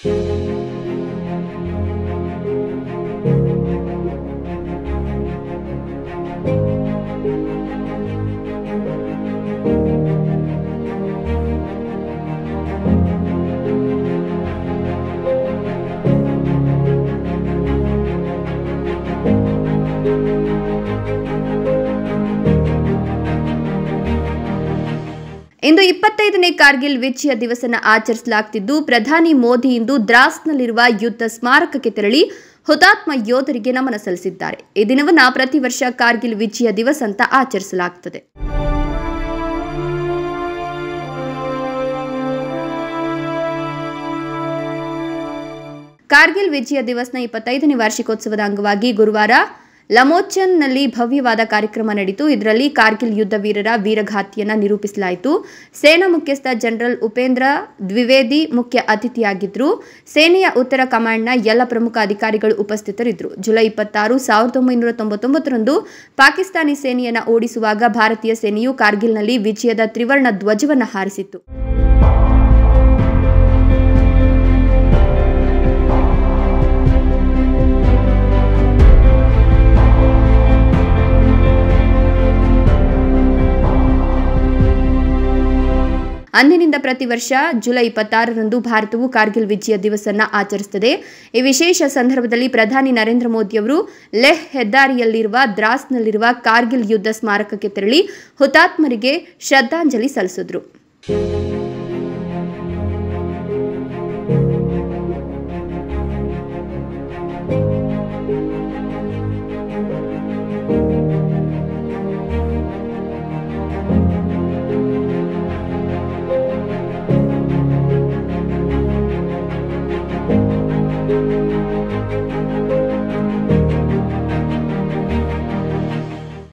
ಇಂದು ಇಪ್ಪತ್ತೈದನೇ ಕಾರ್ಗಿಲ್ ವಿಜಯ ದಿವಸನ ಆಚರಿಸಲಾಗುತ್ತಿದ್ದು ಪ್ರಧಾನಿ ಮೋದಿ ಇಂದು ದ್ರಾಸ್ನಲ್ಲಿರುವ ಯುದ್ಧ ಸ್ಮಾರಕಕ್ಕೆ ತೆರಳಿ ಹುತಾತ್ಮ ಯೋಧರಿಗೆ ನಮನ ಸಲ್ಲಿಸಿದ್ದಾರೆ ಈ ದಿನವನ್ನ ಪ್ರತಿ ವರ್ಷ ಕಾರ್ಗಿಲ್ ವಿಜಯ ದಿವಸ್ ಅಂತ ಆಚರಿಸಲಾಗುತ್ತದೆ ಕಾರ್ಗಿಲ್ ವಿಜಯ ದಿವಸ್ನ ಇಪ್ಪತ್ತೈದನೇ ವಾರ್ಷಿಕೋತ್ಸವದ ಅಂಗವಾಗಿ ಗುರುವಾರ ಲಮೋಚನ್ನಲ್ಲಿ ಭವ್ಯವಾದ ಕಾರ್ಯಕ್ರಮ ನಡೆಯಿತು ಇದರಲ್ಲಿ ಕಾರ್ಗಿಲ್ ಯುದ್ಧ ವೀರರ ವೀರಘಾತಿಯನ್ನ ನಿರೂಪಿಸಲಾಯಿತು ಸೇನಾ ಮುಖ್ಯಸ್ಥ ಜನರಲ್ ಉಪೇಂದ್ರ ದ್ವಿವೇದಿ ಮುಖ್ಯ ಅತಿಥಿಯಾಗಿದ್ದರು ಸೇನೆಯ ಉತ್ತರ ಕಮಾಂಡ್ನ ಎಲ್ಲ ಪ್ರಮುಖ ಅಧಿಕಾರಿಗಳು ಉಪಸ್ಥಿತರಿದ್ದರು ಜುಲೈ ಇಪ್ಪತ್ತಾರು ಸಾವಿರದ ಒಂಬೈನೂರ ತೊಂಬತ್ತೊಂಬತ್ತರಂದು ಪಾಕಿಸ್ತಾನಿ ಸೇನೆಯನ್ನ ಓಡಿಸುವಾಗ ಭಾರತೀಯ ಸೇನೆಯು ಕಾರ್ಗಿಲ್ನಲ್ಲಿ ವಿಜಯದ ತ್ರಿವರ್ಣ ಧ್ವಜವನ್ನು ಹಾರಿಸಿತ್ತು ಅಂದಿನಿಂದ ಪ್ರತಿ ವರ್ಷ ಜುಲೈ ಇಪ್ಪತ್ತಾರರಂದು ಭಾರತವು ಕಾರ್ಗಿಲ್ ವಿಜಯ ದಿವಸನ್ನ ಆಚರಿಸುತ್ತದೆ ಈ ವಿಶೇಷ ಸಂದರ್ಭದಲ್ಲಿ ಪ್ರಧಾನಿ ನರೇಂದ್ರ ಮೋದಿಯವರು ಲೆಹ್ ಹೆದ್ದಾರಿಯಲ್ಲಿರುವ ದ್ರಾಸ್ನಲ್ಲಿರುವ ಕಾರ್ಗಿಲ್ ಯುದ್ಧ ಸ್ಮಾರಕಕ್ಕೆ ತೆರಳಿ ಹುತಾತ್ಮರಿಗೆ ಶ್ರದ್ಧಾಂಜಲಿ ಸಲ್ಲಿಸಿದ್ರು